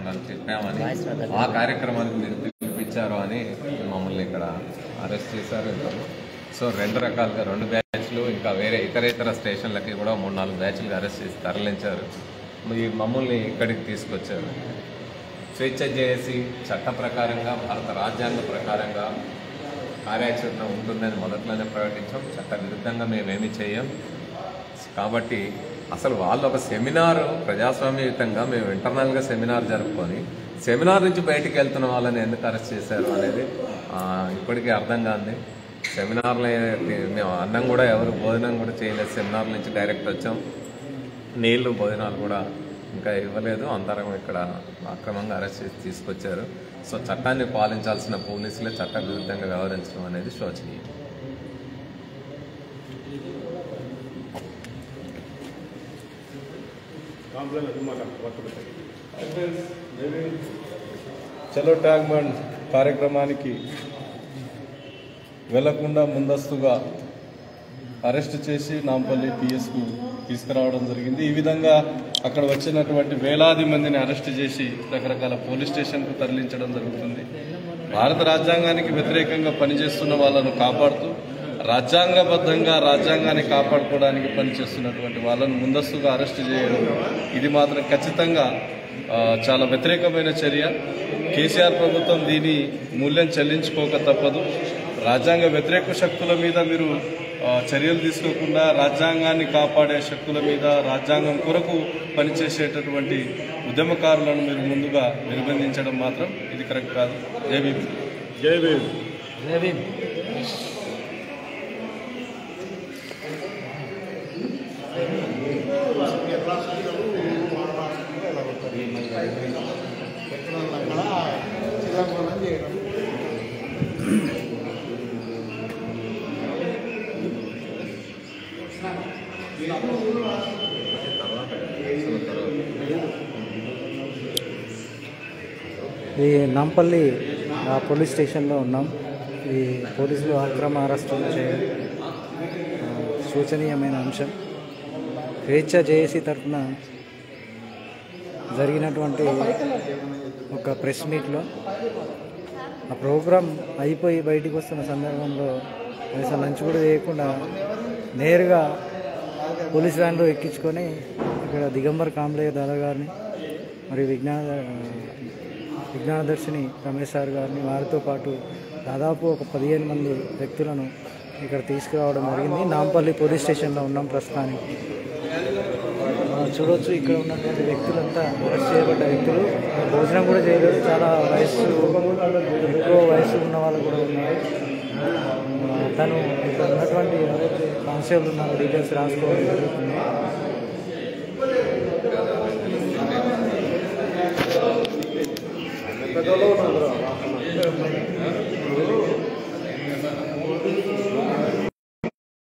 మేము చెప్పామని ఆ కార్యక్రమానికి మీరు పిలిపించారు అని మమ్మల్ని ఇక్కడ అరెస్ట్ చేశారు ఇంకా సో రెండు రకాలుగా రెండు బ్యాచ్లు ఇంకా వేరే ఇతర ఇతర స్టేషన్లకి కూడా మూడు నాలుగు బ్యాచ్లు అరెస్ట్ చేసి తరలించారు ఈ మమ్మల్ని ఇక్కడికి తీసుకొచ్చారు స్వేచ్ఛ చేసి చట్ట ప్రకారంగా భారత రాజ్యాంగ ప్రకారంగా కార్యాచరణ ఉంటుందని మొదట్లోనే ప్రకటించాం చట్ట విరుద్ధంగా మేమేమి చేయం కాబట్టి అసలు వాళ్ళు ఒక సెమినార్ ప్రజాస్వామ్యయుతంగా మేము ఇంటర్నల్గా సెమినార్ జరుపుకొని సెమినార్ నుంచి బయటికి వెళ్తున్న వాళ్ళని ఎందుకు అరెస్ట్ చేశారు అనేది ఆ, ఇప్పటికీ అర్థం కాంది సెమినార్లో మేము అన్నం కూడా ఎవరు భోజనం కూడా చేయలేదు సెమినార్ నుంచి డైరెక్ట్ వచ్చాం నీళ్లు భోజనాలు కూడా ఇంకా ఇవ్వలేదు అందరం ఇక్కడ అక్రమంగా అరెస్ట్ చేసి తీసుకొచ్చారు సో చట్టాన్ని పాలించాల్సిన పోలీసులే చట్ట విరుద్ధంగా వ్యవహరించడం అనేది శోచనీయం చలో ట్యాంక్ బండ్ కార్యక్రమానికి వెళ్లకుండా ముందస్తుగా అరెస్ట్ చేసి నాంపల్లి పిఎస్కు తీసుకురావడం జరిగింది ఈ విధంగా అక్కడ వచ్చినటువంటి వేలాది మందిని అరెస్ట్ చేసి రకరకాల పోలీస్ స్టేషన్కు తరలించడం జరుగుతుంది భారత రాజ్యాంగానికి వ్యతిరేకంగా పనిచేస్తున్న వాళ్ళను కాపాడుతూ రాజ్యాంగబద్ధంగా రాజ్యాంగాన్ని కాపాడుకోవడానికి పనిచేస్తున్నటువంటి వాళ్ళను ముందస్తుగా అరెస్ట్ చేయడం ఇది మాత్రం ఖచ్చితంగా ఆ, చాలా వ్యతిరేకమైన చర్య కేసీఆర్ ప్రభుత్వం దీని మూల్యం చెల్లించుకోక తప్పదు రాజ్యాంగ వ్యతిరేక శక్తుల మీద మీరు ఆ, చర్యలు తీసుకోకుండా రాజ్యాంగాన్ని కాపాడే శక్తుల మీద రాజ్యాంగం కొరకు పనిచేసేటటువంటి ఉద్యమకారులను మీరు ముందుగా నిర్బంధించడం మాత్రం ఇది కరెక్ట్ కాదు జై భీమ్ జై భీమ్ ఈ నాంపల్లి ఆ, పోలీస్ స్టేషన్లో ఉన్నాం ఈ పోలీసులు అక్రమ అరెస్టులు చేయడం ఆ, శోచనీయమైన అంశం స్వేచ్ఛ జేఏసీ తరఫున జరిగినటువంటి ఒక ప్రెస్ మీట్లో ఆ ప్రోగ్రాం అయిపోయి బయటికి వస్తున్న సందర్భంలో కనీసం లంచ్ కూడా చేయకుండా నేరుగా పోలీస్ వ్యాన్లో ఎక్కించుకొని ఇక్కడ దిగంబర్ కాంబ్లే దాదా గారిని మరి విజ్ఞాన విజ్ఞానదర్శిని రమేష్ సార్ గారిని వారితో పాటు దాదాపు ఒక పదిహేను మంది వ్యక్తులను ఇక్కడ తీసుకురావడం జరిగింది నాంపల్లి పోలీస్ స్టేషన్లో ఉన్నాం ప్రస్తుతానికి ఆ, చూడొచ్చు ఇక్కడ ఉన్నటువంటి వ్యక్తులంతా అరెస్ట్ చేయబడ్డ వ్యక్తులు భోజనం కూడా చేయలేదు చాలా వయస్సు ఎక్కువ వయసు ఉన్న వాళ్ళు కూడా ఉన్నారు ఆ, తను ఇక్కడ ఉన్నటువంటి ఎవరైతే కానిస్టేబుల్ ఉన్నారో డీటెయిల్స్ రాసుకోవడం జరుగుతుంది